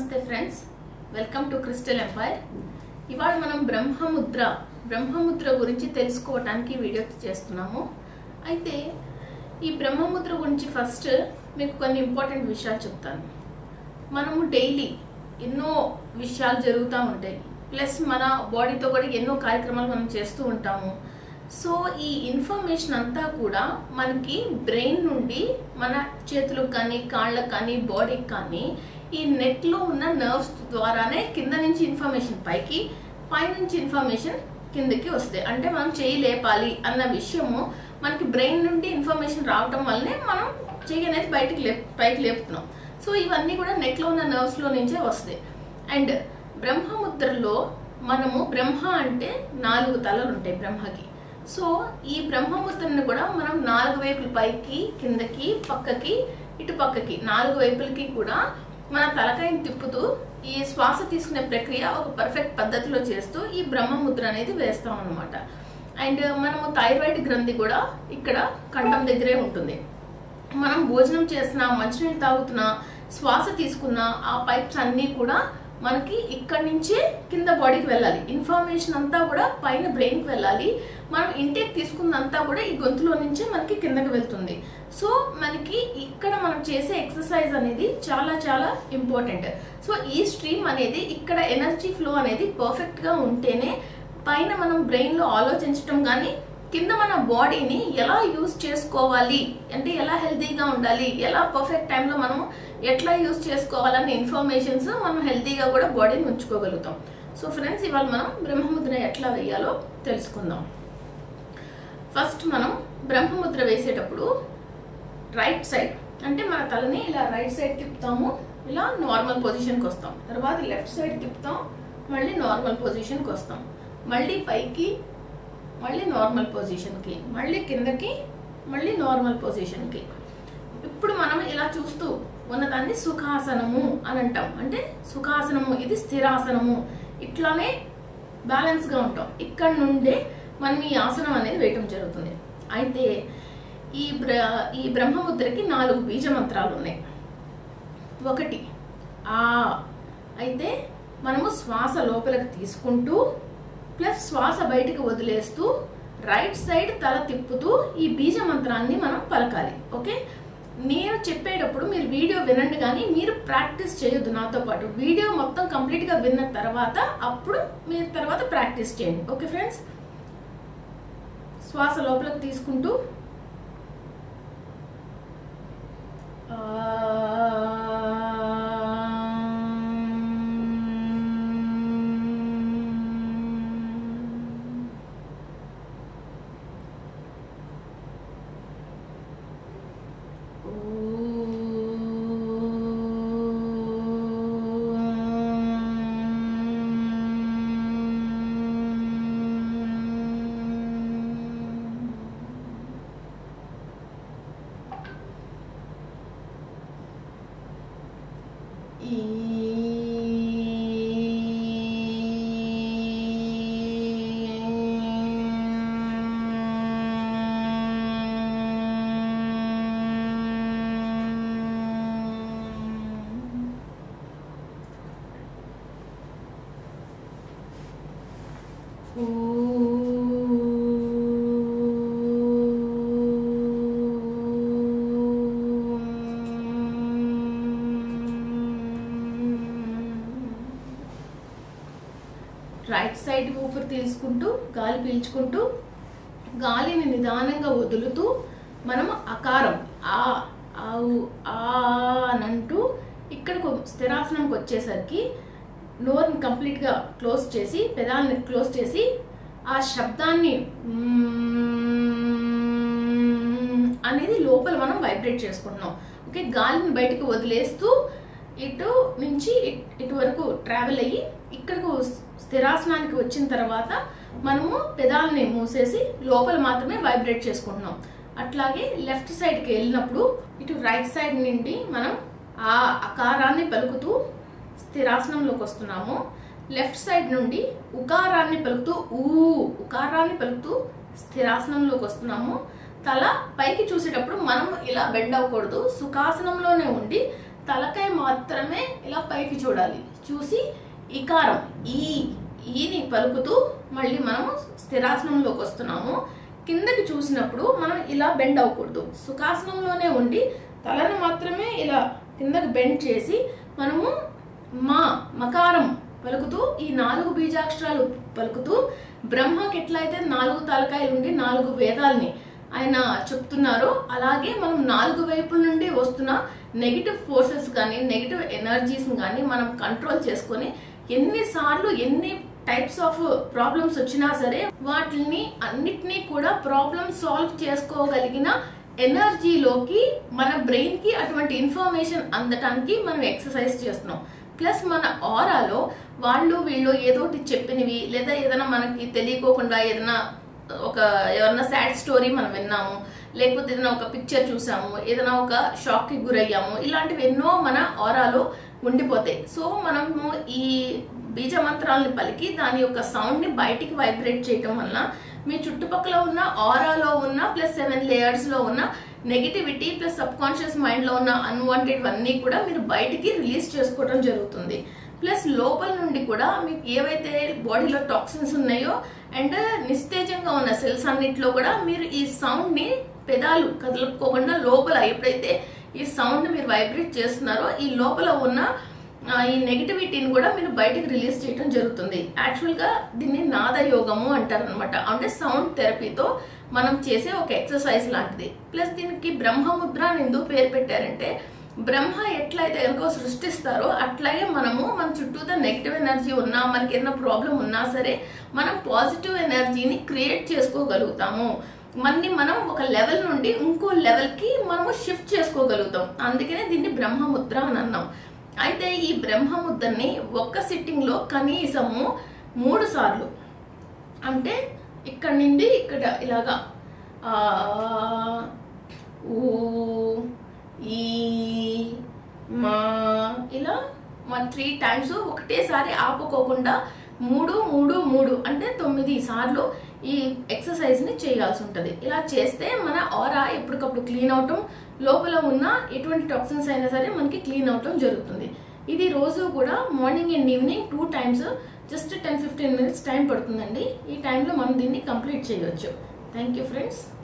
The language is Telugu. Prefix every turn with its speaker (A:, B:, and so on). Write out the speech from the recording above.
A: నమస్తే friends welcome to Crystal Empire ఇవాళ మనం బ్రహ్మముద్ర బ్రహ్మముద్ర గురించి తెలుసుకోవటానికి వీడియో చేస్తున్నాము అయితే ఈ బ్రహ్మముద్ర గురించి ఫస్ట్ మీకు కొన్ని ఇంపార్టెంట్ విషయాలు చెప్తాను మనము డైలీ ఎన్నో విషయాలు జరుగుతూ ఉంటాయి ప్లస్ మన బాడీతో కూడా ఎన్నో కార్యక్రమాలు మనం చేస్తూ ఉంటాము సో ఈ ఇన్ఫర్మేషన్ అంతా కూడా మనకి బ్రెయిన్ నుండి మన చేతులకు కానీ కాళ్ళకు కానీ బాడీకి కానీ ఈ నెట్లో ఉన్న నర్వ్స్ ద్వారానే కింద నుంచి ఇన్ఫర్మేషన్ పైకి పైనుంచి ఇన్ఫర్మేషన్ కిందకి వస్తాయి అంటే మనం చేయి లేపాలి అన్న విషయము మనకి బ్రెయిన్ నుండి ఇన్ఫర్మేషన్ రావటం వల్లనే మనం చెయ్యి అనేది బయటికి లేప్ పైకి లేపుతున్నాం సో ఇవన్నీ కూడా నెట్లో ఉన్న నర్వ్స్లో నుంచే వస్తాయి అండ్ బ్రహ్మముద్రలో మనము బ్రహ్మ అంటే నాలుగు తలలు ఉంటాయి బ్రహ్మకి సో ఈ బ్రహ్మముద్రని కూడా మనం నాలుగు వైపుల పైకి కిందకి పక్కకి ఇటు పక్కకి నాలుగు వైపులకి కూడా మన తలకాయని తిప్పుతూ ఈ శ్వాస తీసుకునే ప్రక్రియ ఒక పర్ఫెక్ట్ పద్ధతిలో చేస్తూ ఈ బ్రహ్మముద్ర అనేది వేస్తాం అనమాట అండ్ మనము థైరాయిడ్ గ్రంథి కూడా ఇక్కడ కంఠం దగ్గరే ఉంటుంది మనం భోజనం చేస్తున్నా మంచినీళ్ళు తాగుతున్నా శ్వాస తీసుకున్నా ఆ పైప్స్ అన్నీ కూడా మనకి ఇక్కడి నుంచే కింద బాడీకి వెళ్ళాలి ఇన్ఫర్మేషన్ అంతా కూడా పైన బ్రెయిన్కి వెళ్ళాలి మనం ఇంటేక్ తీసుకున్నంతా కూడా ఈ గొంతులో నుంచే మనకి కిందకి వెళ్తుంది సో మనకి ఇక్కడ మనం చేసే ఎక్సర్సైజ్ అనేది చాలా చాలా ఇంపార్టెంట్ సో ఈ స్ట్రీమ్ అనేది ఇక్కడ ఎనర్జీ ఫ్లో అనేది పర్ఫెక్ట్గా ఉంటేనే పైన మనం బ్రెయిన్లో ఆలోచించటం కానీ కింద మన బాడీని ఎలా యూజ్ చేసుకోవాలి అంటే ఎలా హెల్తీగా ఉండాలి ఎలా పర్ఫెక్ట్ టైంలో మనం ఎట్లా యూజ్ చేసుకోవాలనే ఇన్ఫర్మేషన్స్ మనం హెల్తీగా కూడా బాడీని ఉంచుకోగలుగుతాం సో ఫ్రెండ్స్ ఇవాళ మనం బ్రహ్మముద్ర ఎట్లా వేయాలో తెలుసుకుందాం ఫస్ట్ మనం బ్రహ్మముద్ర వేసేటప్పుడు రైట్ సైడ్ అంటే మన తలని ఇలా రైట్ సైడ్ తిప్పుతాము ఇలా నార్మల్ పొజిషన్కి వస్తాం తర్వాత లెఫ్ట్ సైడ్ తిప్పుతాం మళ్ళీ నార్మల్ పొజిషన్కి వస్తాం మళ్ళీ పైకి మళ్ళీ నార్మల్ పొజిషన్కి మళ్ళీ కిందకి మళ్ళీ నార్మల్ పొజిషన్కి ఇప్పుడు మనం ఇలా చూస్తూ ఉన్నదాన్ని సుఖాసనము అని అంటాం అంటే సుఖాసనము ఇది స్థిరాసనము ఇట్లానే బ్యాలెన్స్గా ఉంటాం ఇక్కడ నుండే మనం ఈ ఆసనం అనేది వేయటం జరుగుతుంది అయితే ఈ బ్ర ఈ బ్రహ్మముద్రకి నాలుగు బీజ మంత్రాలు ఉన్నాయి ఒకటి ఆ అయితే మనము శ్వాస లోపలికి తీసుకుంటూ ప్లస్ శ్వాస బయటికి వదిలేస్తూ రైట్ సైడ్ తల తిప్పుతూ ఈ బీజ మంత్రాన్ని మనం పలకాలి ఓకే నేను చెప్పేటప్పుడు మీరు వీడియో వినండి కానీ మీరు ప్రాక్టీస్ చేయొద్దు నాతో పాటు వీడియో మొత్తం కంప్లీట్గా విన్న తర్వాత అప్పుడు మీరు తర్వాత ప్రాక్టీస్ చేయండి ఓకే ఫ్రెండ్స్ శ్వాస లోపలికి తీసుకుంటూ రైట్ సైడ్ ఊపిరి తీసుకుంటూ గాలి పీల్చుకుంటూ గాలిని నిదానంగా వదులుతూ మనం అకారం ఆ ఆవు ఆ అని అంటూ ఇక్కడికి స్థిరాసనంకి వచ్చేసరికి నోరుని కంప్లీట్గా క్లోజ్ చేసి పెదాలని క్లోజ్ చేసి ఆ శబ్దాన్ని అనేది లోపల మనం వైబ్రేట్ చేసుకుంటున్నాం ఓకే గాలిని బయటకు వదిలేస్తూ ఇటు నుంచి ఇటు వరకు ట్రావెల్ అయ్యి ఇక్కడకు స్థిరాసనానికి వచ్చిన తర్వాత మనము పెదాలని మూసేసి లోపల మాత్రమే వైబ్రేట్ చేసుకుంటున్నాం అట్లాగే లెఫ్ట్ సైడ్కి వెళ్ళినప్పుడు ఇటు రైట్ సైడ్ నుండి మనం ఆ అకారాన్ని పలుకుతూ స్థిరాసనంలోకి వస్తున్నాము లెఫ్ట్ సైడ్ నుండి ఉకారాన్ని పలుకుతూ ఊ ఉకారాన్ని పలుకుతూ స్థిరాసనంలోకి వస్తున్నాము తల పైకి చూసేటప్పుడు మనం ఇలా బెండ్ అవ్వకూడదు సుఖాసనంలోనే ఉండి తలకాయ మాత్రమే ఇలా పైకి చూడాలి చూసి ఇకారం ఈ ఈని పలుకుతూ మళ్ళీ మనము స్థిరాసనంలోకి వస్తున్నాము కిందకి చూసినప్పుడు మనం ఇలా బెండ్ అవ్వకూడదు సుఖాసనంలోనే ఉండి తలను మాత్రమే ఇలా కిందకి బెండ్ చేసి మనము మా మకారం పలుకుతూ ఈ నాలుగు బీజాక్షరాలు పలుకుతూ బ్రహ్మకి ఎట్లయితే నాలుగు తలకాయలు ఉండి నాలుగు వేదాల్ని ఆయన చెప్తున్నారో అలాగే మనం నాలుగు వైపుల నుండి వస్తున్న నెగిటివ్ ఫోర్సెస్ కానీ నెగిటివ్ ఎనర్జీస్ కానీ మనం కంట్రోల్ చేసుకొని ఎన్నిసార్లు ఎన్ని టైప్స్ ఆఫ్ ప్రాబ్లమ్స్ వచ్చినా సరే వాటిని అన్నిటినీ కూడా ప్రాబ్లమ్ సాల్వ్ చేసుకోగలిగిన ఎనర్జీలోకి మన బ్రెయిన్ కి అటువంటి ఇన్ఫర్మేషన్ అందటానికి మనం ఎక్సర్సైజ్ చేస్తున్నాం ప్లస్ మన ఆరాలో వాళ్ళు వీళ్ళు ఏదో ఒకటి చెప్పినవి లేదా ఏదైనా మనకి తెలియకోకుండా ఏదైనా ఒక ఎవరన్నా సాడ్ స్టోరీ మనం విన్నాము లేకపోతే ఏదైనా ఒక పిక్చర్ చూసాము ఏదైనా ఒక షాక్ కి గురయ్యాము ఇలాంటివి ఎన్నో మన ఆరాలో ఉండిపోతాయి సో మనము ఈ బీజ మంత్రాలను పలికి దాని యొక్క సౌండ్ ని బయటికి వైబ్రేట్ చేయటం వల్ల మీ చుట్టుపక్కల ఉన్న ఆరాలో ఉన్న ప్లస్ సెవెన్ లేయర్స్ లో ఉన్న negativity plus subconscious mind లో ఉన్న అన్వాంటెడ్ అన్నీ కూడా మీరు బయటికి రిలీజ్ చేసుకోవడం జరుగుతుంది ప్లస్ లోపల నుండి కూడా మీకు ఏవైతే బాడీలో టాక్సిన్స్ ఉన్నాయో అండ్ నిస్తేజంగా ఉన్న సెల్స్ అన్నిట్లో కూడా మీరు ఈ సౌండ్ ని పెదాలు కదులుకోకుండా లోపల ఎప్పుడైతే ఈ సౌండ్ మీరు వైబ్రేట్ చేస్తున్నారో ఈ లోపల ఉన్న ఆ, ఈ నెగిటివిటీని కూడా మీరు బయటకు రిలీజ్ చేయడం జరుగుతుంది యాక్చువల్ గా దీన్ని నాద యోగము అంటారు అనమాట అంటే సౌండ్ థెరపీతో మనం చేసే ఒక ఎక్సర్సైజ్ లాంటిది ప్లస్ దీనికి బ్రహ్మముద్ర అని ఎందుకు పేరు పెట్టారంటే బ్రహ్మ ఎట్లయితే కనుక సృష్టిస్తారో అట్లాగే మనము మన చుట్టూతో నెగిటివ్ ఎనర్జీ ఉన్నా మనకి ఏదైనా ప్రాబ్లం ఉన్నా సరే మనం పాజిటివ్ ఎనర్జీని క్రియేట్ చేసుకోగలుగుతాము మన్ని మనం ఒక లెవెల్ నుండి ఇంకో లెవెల్ కి మనము షిఫ్ట్ చేసుకోగలుగుతాం అందుకనే దీన్ని బ్రహ్మముద్ర అని అన్నాం అయితే ఈ బ్రహ్మముద్రని ఒక్క సిట్టింగ్ లో కనీసము మూడు సార్లు అంటే ఇక్కడ నుండి ఇక్కడ ఇలాగా ఆ, ఊ ఈ మా ఇలా మా త్రీ టైమ్స్ ఒకటేసారి ఆపుకోకుండా మూడు మూడు మూడు అంటే తొమ్మిది సార్లు ఈ ఎక్సర్సైజ్ ని చేయాల్సి ఉంటుంది ఇలా చేస్తే మన ఆరా ఎప్పటికప్పుడు క్లీన్ అవటం లోపల ఉన్న ఎటువంటి టాక్సిన్స్ అయినా సరే మనకి క్లీన్ అవటం జరుగుతుంది ఇది రోజు కూడా morning and evening two times just ten fifteen minutes time పడుతుందండి ఈ టైంలో మనం దీన్ని కంప్లీట్ చేయవచ్చు థ్యాంక్ యూ ఫ్రెండ్స్